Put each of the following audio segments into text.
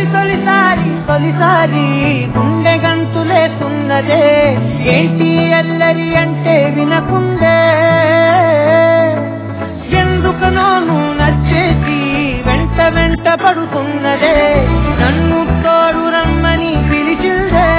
తొలిసారి తొలిసారి గుండె గంతులేస్తున్నదే ఏంటి అల్లరి అంటే వినకుండే ఎందుకనో నువ్వు నచ్చేసి వెంట వెంట పడుతున్నదే నన్ను తోడు రమ్మని పిలిచిందే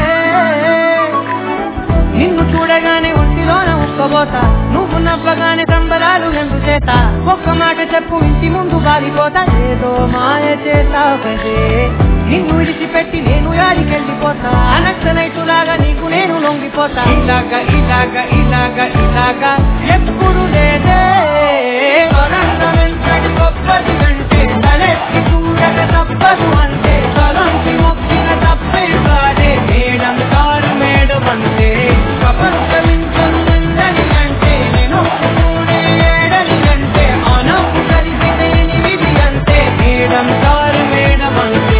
నిన్ను చూడగానే ఒంటిలోన ఉక్కబోతా నువ్వు నవ్వగానే సంబరాలు ఎందు చేత ఒక్క మాట చెప్పు ఇంటి ముందు బారిపోతా ఏదో మాయ చేతావదే నిన్ను విడిచిపెట్టి నేను యాడికెళ్ళిపోతా అనక్సనైతులాగా నీకు నేను లొంగిపోతా ఇలాగా ఇలాగా ఇలాగా ఇలాగా ఎప్పుడు లేదే వరంగ వెంటటి గొప్పది అంటే తలెత్తి చూడక తప్పదు అంటే తలంకి మొక్కిన తప్పే కాదే మేడం కారు మేడం అంటే ప్రపంచమించుందని అంటే నేను ఒప్పుకునే ఏడని అంటే మనకు కలిసి విధి అంటే మేడం కారు మేడం అంటే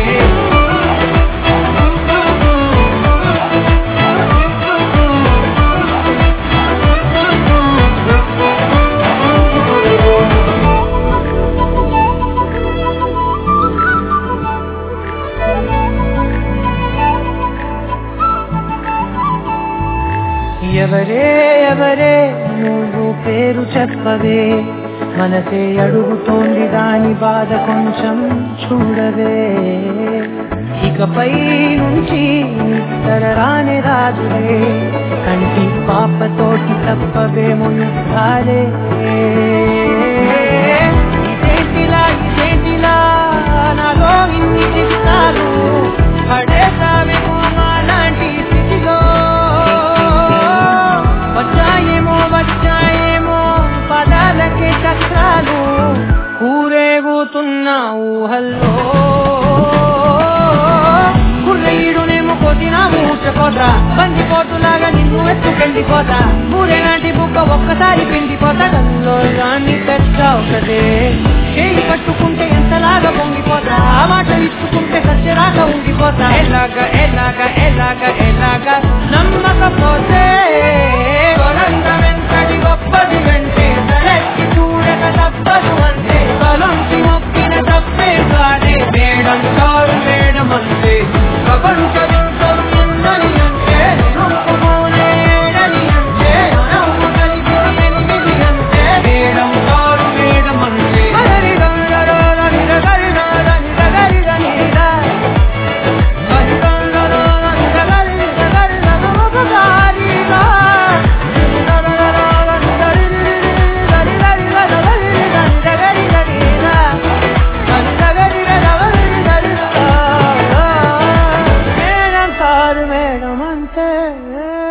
ఎవరే ఎవరే నువ్వు పేరు చెప్పవే మనసే అడుగుతోంది దాని బాధ కొంచెం చూడవే ఇకపై నుంచి నిద్ర రాని రాజులే కంటి పాపతోటి తప్పవేమో యుద్ధాలే ఇదేంటిలా ఇదేంటిలా నాలో ఇన్ని చిత్తాలు పడేసావేమో మాలాంటి స్థితిలో వచ్చాయేమో వచ్చాయేమో పదాలకే చక్రాలు ఊరేగుతున్న ఊహల్లో కుర్రయ్యుడునేమో కొద్దినా మూర్చపోతా బందిపోతులాగా నిన్ను ఎత్తుకెళ్ళిపోతా ఊరేనాటి బుక్క ఒక్కసారి పిండిపోతా కల్లో దాన్ని తెచ్చావు కదే చేయి పట్టుకుంటే ఎంతలాగా పొంగిపోతా ఆ మాట ఇచ్చుకుంటే సత్యరాగా ఉండిపోతా ఎలాగా ఎలాగా ఎలాగా ఎలాగా నమ్మకపోతే వరంగ వెంటడి గొప్పది వెంటే తలెత్తి చూడక తప్పదు అంటే తలంచి మొక్కిన తప్పే కాదే మేడం కారు మేడం అంటే ప్రపంచమింతరు ఎందని అంటే నొప్పుకోనే ఏడని అంటే నవ్వు కలిసి ఎనిమిది అంటే మేడం కారు మేడం అంటే గరి గరి గరి గరి గరి గరి గరి గరి మేడం అంతే